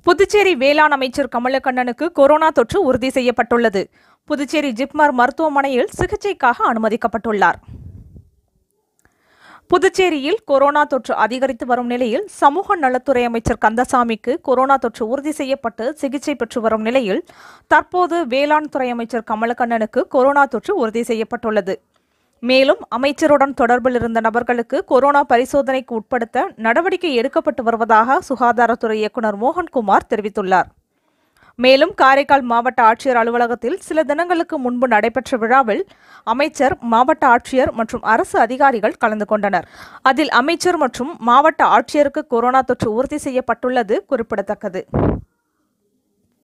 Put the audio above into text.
புதுச்சேரி வேளாண் அமைச்சர் கமலக்கண்ணனுக்கு கொரோனா தொற்று உறுதி செய்யப்பட்டுள்ளது புதுச்சேரி ஜிப்மர் மருத்துவமனையில் சிகிச்சைக்காக அனுமதிக்கப்பட்டுள்ளார் புதுச்சேரியில் கொரோனா தொற்று அதிகரித்து வரும் நிலையில் சமூக நலத்துறை அமைச்சர் கந்தசாமிக்கு கொரோனா தொற்று உறுதி செய்யப்பட்டு சிகிச்சை பெற்று வரும் நிலையில் தற்போது வேளாண் துறை அமைச்சர் கமலக்கண்ணனுக்கு கொரோனா தொற்று உறுதி செய்யப்பட்டுள்ளது மேலும் அமைச்சருடன் தொடர்பில் இருந்த நபர்களுக்கு கொரோனா பரிசோதனைக்கு உட்படுத்த நடவடிக்கை எடுக்கப்பட்டு வருவதாக சுகாதாரத்துறை இயக்குநர் மோகன்குமார் தெரிவித்துள்ளார் மேலும் காரைக்கால் மாவட்ட ஆட்சியர் அலுவலகத்தில் சில தினங்களுக்கு முன்பு நடைபெற்ற விழாவில் அமைச்சர் மாவட்ட ஆட்சியர் மற்றும் அரசு அதிகாரிகள் கலந்து கொண்டனர் அதில் அமைச்சர் மற்றும் மாவட்ட ஆட்சியருக்கு கொரோனா தொற்று உறுதி செய்யப்பட்டுள்ளது குறிப்பிடத்தக்கது